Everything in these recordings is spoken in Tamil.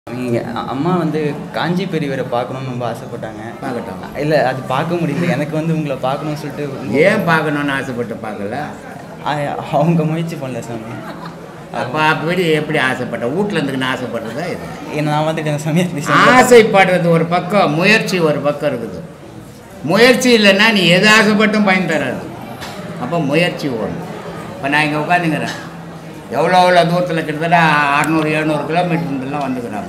நீங்க அ- அம்மா வந்து காஞ்சி பெரியவரை பார்க்கணும்னு ரொம்ப ஆசைப்பட்டாங்க பார்க்கட்டும் இல்லை அது பார்க்க முடியல எனக்கு வந்து உங்களை பார்க்கணும்னு சொல்லிட்டு ஏன் பார்க்கணும்னு ஆசைப்பட்டு பார்க்கல ஆ- அவங்க முயற்சி பண்ணல சாமி அப்போ அப்படி எப்படி ஆசைப்பட்ட வீட்டில் இருந்துக்குன்னு ஆசைப்பட்டதா இது ஏன்னா நான் வந்துட்டேன் சாமி அப்படி சொல்ல- ஆசைப்படுறது ஒரு பக்கம் முயற்சி ஒரு பக்கம் இருக்குது முயற்சி இல்லைன்னா நீ எது ஆசைப்பட்டும் பயன் தராது அப்போ முயற்சி ஓடும் இப்போ நான் இங்கே உட்காந்துங்கிறேன் எவ்வளோ எவ்வளோ தூரத்தில் கிட்டத்தட்ட அறநூறு எழுநூறு கிலோமீட்டர்லாம் வந்துக்கிறாங்க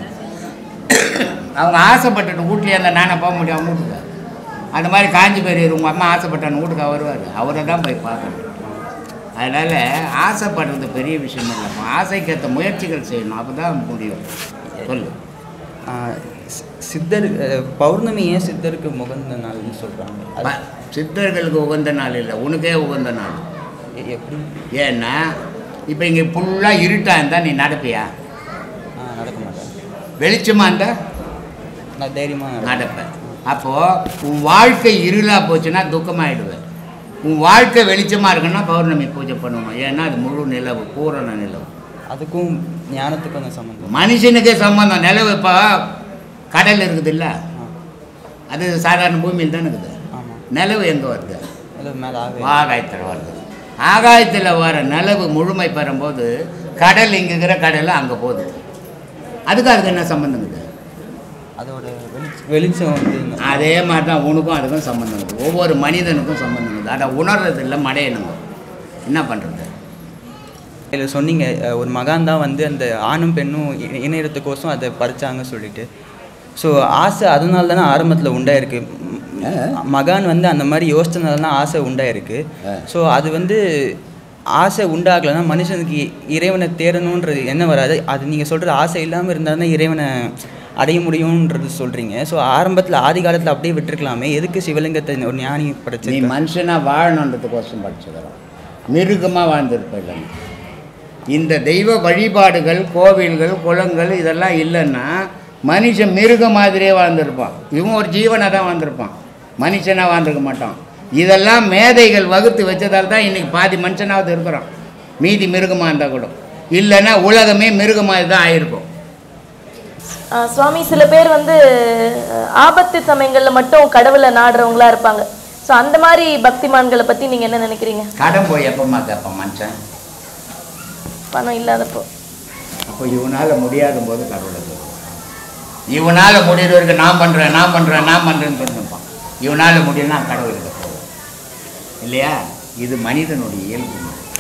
அவங்க ஆசைப்பட்டுட்டு வீட்லேயே இருந்தால் நானே போக முடியும் அவங்க வீட்டுக்கு அந்த மாதிரி காஞ்சி பெரியவர் உங்கள் அம்மா ஆசைப்பட்டான வீட்டுக்கு வருவார் அவரை தான் போய் பார்க்கணும் அதனால் ஆசைப்படுறது பெரிய விஷயம் இல்லை ஆசைக்கேற்ற முயற்சிகள் செய்யணும் அப்போ தான் முடியும் சொல்லு ஆ, சி- சித்தர் அஹ், பௌர்ணமி ஏன் சித்தருக்கு முகந்த நாள்னு சொல்கிறாங்க அது ப- சித்தர்களுக்கு உகந்த நாள் இல்லை உனக்கே உகந்த நாள் எ- எப்படி ஏன்னா இப்போ இங்கே ஃபுல்லாக இருட்டாக இருந்தால் நீ நடப்பியா ஆ நடக்க மாட்டேன் வெளிச்சமாக இருந்தால் நான் தைரியமாக நடப்பேன் நடப்பேன் அப்போது உன் வாழ்க்கை இருளாக போச்சுன்னா துக்கமாயிடுவேன் உன் வாழ்க்கை வெளிச்சமாக இருக்குன்னா பௌர்ணமி பூஜை பண்ணணும் ஏன்னா அது முழு நிலவு பூரண நிலவு அதுக்கும் ஞானத்துக்கும் அந்த சம்மந்தம் மனுஷனுக்கே சம்பந்தம் நிலவு இப்போ கடல் இருக்குது இல்லை ஆ அது சாதாரண பூமியில் தான் இருக்குது ஆமாம் நிலவு எங்கே வருது இல்லை மேலே ஆக ஆகாயத்தில் வருது ஆகாயத்தில் வர நிலவு முழுமை பெறும்போது கடல் இங்கே இருக்கிற கடல் அங்கே போகுது அதுக்கு அதுக்கு என்ன சம்மந்தம் இருக்குது அதோட வெளிச்ச வெளிச்சம் வந்து இந்த- அதே மாதிரி தான் உனக்கும் அதுக்கும் சம்மந்தம் இருக்குது ஒவ்வொரு மனிதனுக்கும் சம்மந்தம் இருக்குது அதை உணர்றது இல்லை மடையணுங்க என்ன பண்ணுறது இதில் சொன்னீங்க அஹ், ஒரு மகான் தான் வந்து அந்த ஆணும் பெண்ணும் இ- இணையறதுக்கோசம் அதை பறிச்சாங்க சொல்லிட்டு ஸோ ஆசை அதனால தானே ஆரம்பத்தில் உண்டாயிருக்கு ம், மகான் வந்து அந்த மாதிரி யோசிச்சதுனால தான் ஆசை உண்டாயிருக்கு ஆ. ஸோ அது வந்து ஆசை உண்டாகலைன்னா மனுஷனுக்கு இ- இறைவனை தேடணுன்றது என்ன வராது அது நீங்கள் சொல்கிறது ஆசை இல்லாமல் இருந்தால் தான் இறைவனை அடைய முடியுன்றது சொல்கிறீங்க ஸோ ஆரம்பத்தில் ஆதி காலத்தில் அப்படியே விட்டுருக்கலாமே எதுக்கு சிவலிங்கத்தை ஒரு ஞானி நீ படைச்சு மனுஷனாக வாழணுன்றதுக்கோசம் படிச்சுக்கிறோம் மிருகமாக வாழ்ந்திருப்ப இல்லைங்க இந்த தெய்வ வழிபாடுகள் கோவில்கள் குளங்கள் இதெல்லாம் இல்லைன்னா மனுஷன் மிருக மாதிரியே வாழ்ந்திருப்பான் இவன் ஒரு ஜீவனாக தான் வாழ்ந்திருப்பான் மனுஷனாக வாழ்ந்திருக்க மாட்டான் இதெல்லாம் மேதைகள் வகுத்து வச்சதால் தான் இன்றைக்கி பாதி மனுஷனாவது இருக்கிறான் மீதி மிருகமாக இருந்தால் கூட இல்லைன்னா உலகமே மிருக மாதிரி தான் ஆயிருக்கும் ஆ, சுவாமி சில பேர் வந்து அஹ், ஆபத்து சமயங்கள்ல மட்டும் கடவுளை நாடுறவங்களா இருப்பாங்க ஸோ அந்த மாதிரி பக்திமான்களை பத்தி நீங்க என்ன நினைக்கிறீங்க கடன் போய் எப்பமா கேட்பான் மனுஷன் பணம் இல்லாதப்போ அப்போ இவனால் முடியாத போது கடவுளை சொல்லுவான் இவனால் முடிகிற வரைக்கும் நான் பண்ணுறேன் நான் பண்ணுறேன் நான் பண்ணுறேன்னு சொல்லிருப்பான் இவனால் முடியலனா கடவுள்கிட்ட போவோம் இல்லையா இது மனிதனுடைய இயல்பு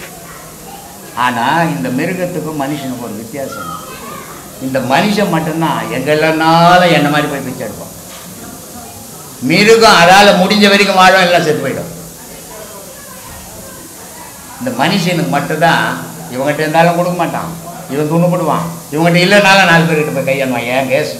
ஆனால் இந்த மிருகத்துக்கும் மனுஷனுக்கும் ஒரு வித்தியாசம் இருக்கு. இந்த மனுஷன் மட்டும்தான் எங்கெல்லாம்னாலும் என்ன மாதிரி போய் பிச்சை எடுப்பான் மிருகம் அதால் முடிஞ்ச வரைக்கும் வாழும் எல்லாம் செத்து போயிடும் இந்த மனுஷனுக்கு மட்டும்தான் இவங்ககிட்ட இருந்தாலும் கொடுக்க மாட்டான் இவன் துணுப்படுவான் இவங்ககிட்ட இல்லைனாலும் நாலு பேர்கிட்ட போய் கையானுவான் ஏன் கேஸ்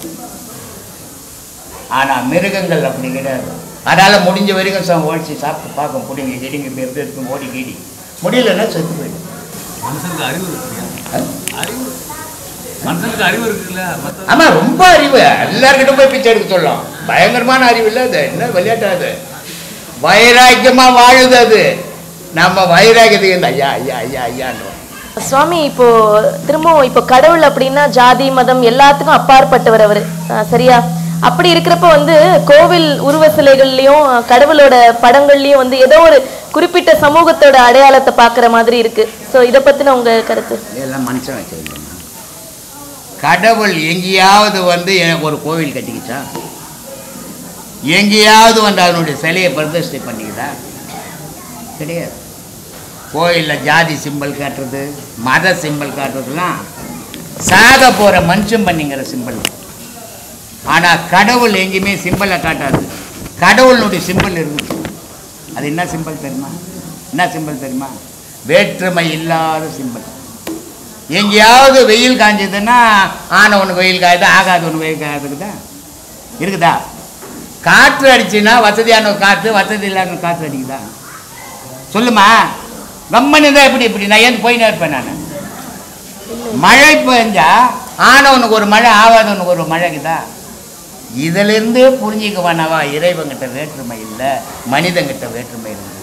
ஆனால் மிருகங்கள் அப்படி கிடையாது அதால் முடிஞ்ச வரைக்கும் சா ஓடிச்சு சாப்பிட்டு பார்க்கும் பிடிங்க கிடிங்க இப்படி எப்படி இருக்கும் ஓடி கீடி முடியலன்னா செத்து போயிடும் மனுஷனுக்கு அறிவு இருக்குல்லையா அறிவு மனுஷனுக்கு அறிவு இருக்குல்ல மற்ற ஆமாம் ரொம்ப அறிவு எல்லார்கிட்ட போய் பிச்சை எடுக்க சொல்லும் பயங்கரமான அறிவு இல்லை அது என்ன விளையாட்டு அது வைராக்கியமாக வாழுது அது நம்ம வைராக்கியத்துக்கு இந்த ஐயா ஐயா ஐயா ஐயான்றோம் சுவாமி இப்போ திரும்பவும் இப்போ கடவுள் அப்படின்னா ஜாதி மதம் எல்லாத்துக்கும் அப்பாற்பட்டவர் அவர் சரியா அப்படி இருக்கிறப்ப வந்து கோவில் உருவ சிலைகள்லயும் அஹ், கடவுளோட படங்கள்லயும் வந்து ஏதோ ஒரு குறிப்பிட்ட சமூகத்தோட அடையாளத்தை பார்க்குற மாதிரி இருக்கு ஸோ இதை பத்தின உங்க கருத்து இதெல்லாம் மனுஷன் வச்சிருக்கேன் கடவுள் எங்கேயாவது வந்து எனக்கு ஒரு கோவில் கட்டிக்கிச்சா எங்கேயாவது வந்து அதனுடைய சிலையை பிரதிஷ்டை பண்ணிக்குதா கிடையாது கோயிலில் ஜாதி சிம்பல் காட்டுறது மத சிம்பல் காட்டுறதுலாம் சாக போகிற மனுஷன் பண்ணிங்கிற சிம்பல் ஆனால் கடவுள் எங்கேயுமே சிம்பலை காட்டாது கடவுளுடைய சிம்பல் இருக்குது அது என்ன சிம்பல் தெரியுமா என்ன சிம்பல் தெரியுமா வேற்றுமை இல்லாத சிம்பல் எங்கேயாவது வெயில் காஞ்சதுன்னா ஆனவனுக்கு வெயில் காயுது ஆகாதவனுக்கு வெயில் காயுதுக்குதா இருக்குதா காற்று அடிச்சுன்னா வசதியான காற்று வசதி இல்லாத காற்று அடிக்குதா சொல்லுமா கம்மனு தான் எப்படி இப்படி நான் ஏன் போயினே இருப்பேன் நான் மழை பெஞ்சா ஆனவனுக்கு ஒரு மழை ஆகாதவனுக்கு ஒரு மழைக்குதா இதிலிருந்து புரிஞ்சிக்குவானவா இறைவன்கிட்ட வேற்றுமை இல்லை மனிதங்கிட்ட வேற்றுமை இருக்குது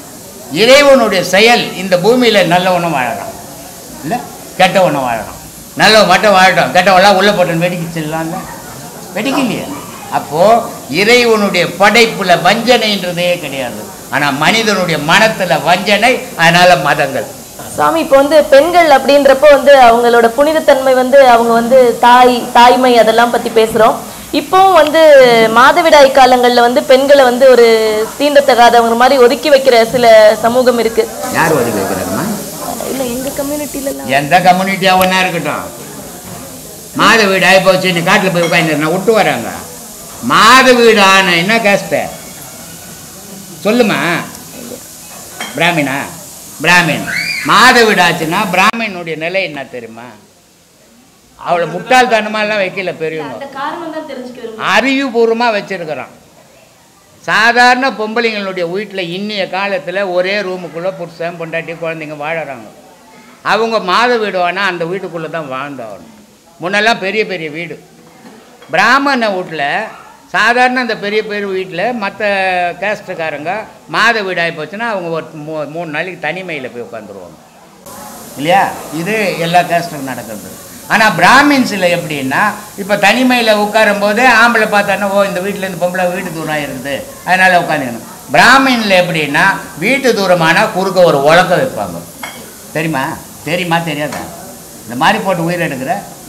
இறைவனுடைய செயல் இந்த பூமியில் நல்லவனும் வாழறான் இல்லை கெட்டவனும் வாழறான் நல்லவன் மட்டும் வாழட்டும் கெட்டவெல்லாம் உள்ளே போட்டு வெடிக்கிச்சிடலாம்ல வெடிக்கலையே அப்போது இறைவனுடைய படைப்புல வஞ்சனைன்றதே கிடையாது ஆனால் மனிதனுடைய மனத்தில் வஞ்சனை அதனால் மதங்கள் சுவாமி இப்போ வந்து பெண்கள் அப்படின்றப்போ வந்து அவங்களோட புனிதத்தன்மை வந்து அவங்க வந்து தாய் தாய்மை அதெல்லாம் பத்தி பேசுறோம் இப்போவும் வந்து மாதவிடாய் காலங்கள்ல வந்து பெண்களை வந்து ஒரு தீண்டத்தகாதவங்க மாதிரி ஒதுக்கி வைக்கிற சில சமூகம் இருக்கு யார் ஒதுக்கி வைக்கிறாங்கம்மா இல்ல எங்க கம்யூனிட்டில எல்லாம் எந்த கம்யூனிட்டியாக ஒன்றா இருக்கட்டும் மாத வீடு ஆகி போச்சு நீ காட்டில் போய் உட்காந்து விட்டு வராங்க மாத வீடு ஆன என்ன கஷ்ட சொல்லுமா பிராமினா பிராமின் மாத வீடு ஆச்சுன்னா பிராமினுடைய நிலை என்ன தெரியுமா அவளை முட்டாள்தனமாலாம் வைக்கல பெரியவங்க காரணம் தான் தெரிஞ்சுக்க அறிவுபூர்வமாக வச்சிருக்கிறான் சாதாரண பொம்பளைங்களுடைய வீட்டில் இன்னைய காலத்தில் ஒரே ரூமுக்குள்ளே புருஷன் பொண்டாட்டி குழந்தைங்க வாழறாங்க அவங்க மாத வீடு வேணால் அந்த வீட்டுக்குள்ளே தான் வாழ்ந்தாகணும் முன்னெல்லாம் பெரிய பெரிய வீடு பிராமண வீட்டில் சாதாரண அந்த பெரிய பெரிய வீட்டில் மற்ற கேஸ்ட்டுக்காரங்க மாத வீடு ஆகி போச்சுன்னா அவங்க ஒரு மூ மூணு நாளைக்கு தனிமையில் போய் உட்காந்துருவாங்க இல்லையா இது எல்லா கேஸ்ட்டுக்கும் நடக்கிறது ஆனால் பிராமின்ஸில் எப்படின்னா இப்போ தனிமையில் உட்காரும் போது ஆம்பளை பார்த்தானா ஓ இந்த வீட்டிலேருந்து பொம்பளை வீட்டு தூரம் இருக்குது அதனால் உட்காந்துக்கணும் பிராமின்ல எப்படின்னா வீட்டு தூரமானால் குறுக்க ஒரு உலக்க வைப்பாங்க தெரியுமா தெரியுமா தெரியாதா இந்த மாதிரி போட்டு உயிர் எடுக்கிற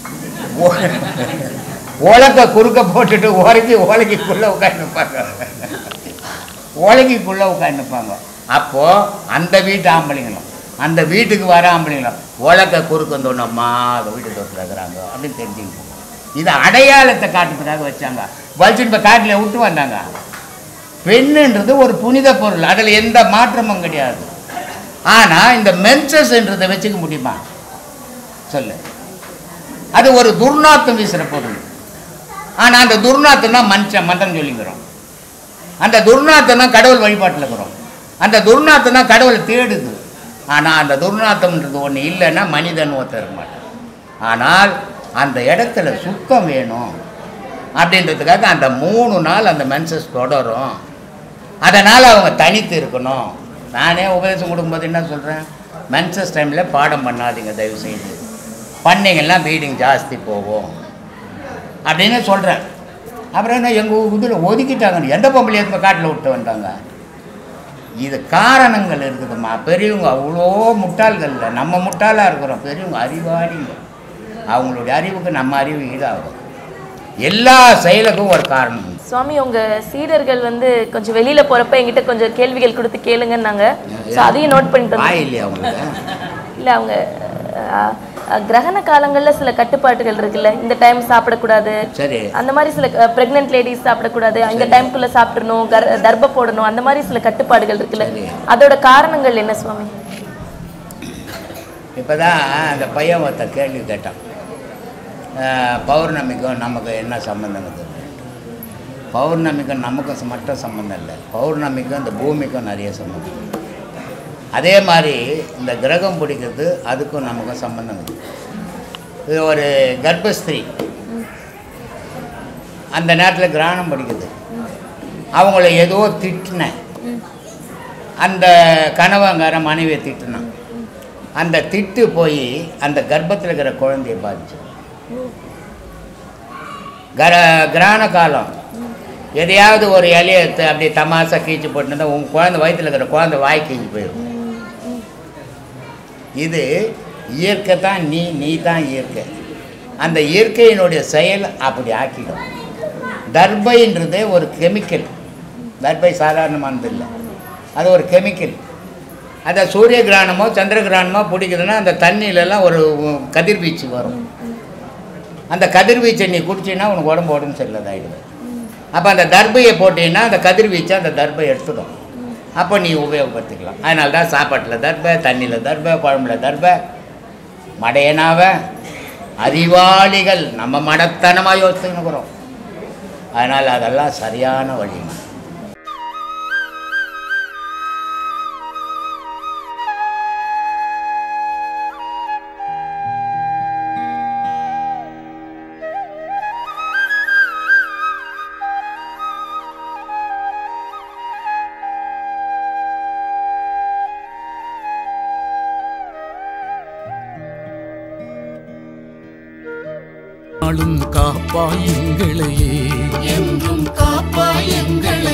உலக்க குறுக்க போட்டுட்டு உலக்கி உலகிக்குள்ளே உட்காந்துப்பாங்க உலகிக்குள்ளே உட்காந்துப்பாங்க அப்போது அந்த வீட்டு ஆம்பளைங்களும் அந்த வீட்டுக்கு வர ஆம்பளைங்களும் உலக்க குறுக்க வந்தோன்னம்மா அந்த வீட்டு தோட்டத்தில் இருக்கிறாங்க அப்படின்னு தெரிஞ்சுக்கணும் இது அடையாளத்தை காட்டுறதுக்காக வச்சாங்க வலிச்சுட்டு இப்போ காட்டில் விட்டு வந்தாங்க பெண்ணுன்றது ஒரு புனித பொருள் அதில் எந்த மாற்றமும் கிடையாது ஆனால் இந்த மென்சஸ்ன்றதை வச்சுக்க முடியுமா சொல்லு அது ஒரு துர்நாத்தம் வீசுகிற பொருள் ஆனால் அந்த துர்நாத்தம் தான் மனுஷன் மந்திரம் சொல்லிக்கிறோம் அந்த துர்நாத்தம் தான் கடவுள் வழிபாட்டில் இருக்கிறோம் அந்த துர்நாத்தம் தான் கடவுளை தேடுது ஆனால் அந்த துர்நாத்தம்ன்றது ஒன்று இல்லைன்னா மனிதன் ஒருத்தர் இருக்க மாட்டான் ஆனால் அந்த இடத்துல சுத்தம் வேணும் அப்படின்றதுக்காக அந்த மூணு நாள் அந்த மென்சஸ் தொடரும் அதனால் அவங்க தனித்து இருக்கணும் நானே உபதேசம் கொடுக்கும்போது என்ன சொல்கிறேன் மென்சஸ் டைமில் பாடம் பண்ணாதீங்க தயவு செய்து பண்ணீங்கன்னா ப்ளீடிங் ஜாஸ்தி போகும் அப்படின்னு சொல்கிறேன் அப்புறம் என்ன எங்கள் இதில் ஒதுக்கிட்டாங்க எந்த பொம்பளை எடுத்து காட்டில் விட்டு வந்தாங்க இது காரணங்கள் இருக்குதும்மா பெரியவங்க அவ்வளோ முட்டாள்கள் இல்லை நம்ம முட்டாளாக இருக்கிறோம் பெரியவங்க அறிவாளிங்க அவங்களுடைய அறிவுக்கு நம்ம அறிவு ஈடாகும் எல்லா செயலுக்கும் ஒரு காரணம் உண்டு. சுவாமி உங்க சீடர்கள் வந்து கொஞ்சம் வெளியில போறப்ப என்கிட்ட கொஞ்சம் கேள்விகள் கொடுத்து கேளுங்கன்னாங்க ஸோ அதையும் நோட் பண்ணிட்டு வாய் வந்தேன். இல்லையா அவங்களுக்கு இல்ல அவங்க அஹ், அஹ், கிரகண காலங்கள்ல சில கட்டுப்பாட்டுகள் இருக்குல்ல இந்த டைம் சாப்பிடக்கூடாது சரி அந்த மாதிரி சில பிரெக்னென்ட் லேடிஸ் சாப்பிடக்கூடாது இந்த டைம்குள்ள சாப்பிடணும் கர் தர்ப்ப போடணும் அந்த மாதிரி சில கட்டுப்பாடுகள் இருக்குல்ல சரி. அதோட காரணங்கள் என்ன சுவாமி இப்போ தான் அந்த பையன் ஒருத்த கேள்வி கேட்டான் அஹ், பௌர்ணமிக்கும் நமக்கு என்ன சம்மந்தம் இருக்குது பௌர்ணமிக்கும் நமக்கும் ச- மட்டும் சம்மந்தம் இல்லை பௌர்ணமிக்கும் இந்த பூமிக்கும் நிறைய சம்மந்தம் அதே மாதிரி இந்த கிரகம் பிடிக்கிறது அதுக்கும் நமக்கும் சம்மந்தம் இருக்குது இது ஒரு கர்ப்பஸ்திரீ அந்த நேரத்தில் கிரகணம் பிடிக்குது அவங்கள ஏதோ திட்டினேன் அந்த கணவங்கார மனைவியை திட்டினான் அந்த திட்டு போய் அந்த கர்ப்பத்தில் இருக்கிற குழந்தைய பாதிச்சு கர கிரான காலம் எதையாவது ஒரு இலையை எடுத்து அப்படியே தமாசா கீச்சு போட்டுருந்தா உன் குழந்தை வயித்துல இருக்கிற குழந்தை வாய் கீஞ்சு போயிடும் இது இயற்கை தான் நீ நீ தான் இயற்கை அந்த இயற்கையினுடைய செயல் அப்படி ஆக்கிடும் தர்பைன்றதே ஒரு கெமிக்கல் தர்பை சாதாரணமானது இல்லை அது ஒரு கெமிக்கல் அந்த சூரிய கிரகணமோ சந்திர கிரகணமோ பிடிக்குதுன்னா அந்த தண்ணியிலலாம் ஒரு கதிர்வீச்சு வரும் அந்த கதிர்வீச்சை நீ குடிச்சின்னா உனக்கு உடம்பு உடம்பு சரியில்லாதாயிடுது அப்போ அந்த தர்பையை போட்டீங்கன்னா அந்த கதிர்வீச்சை அந்த தர்பை எடுத்துடும் அப்போ நீ உபயோகப்படுத்திக்கலாம் அதனால தான் சாப்பாட்டில் தர்பை தண்ணியில் தர்பை குழம்புல தர்பை மடையனாவ அறிவாளிகள் நம்ம மடத்தனமாக யோசிச்சுக்கிறோம் அதனால் அதெல்லாம் சரியான வழிமா நாளும் காப்பாய் எங்களையே என்றும் காப்பாய் எங்களை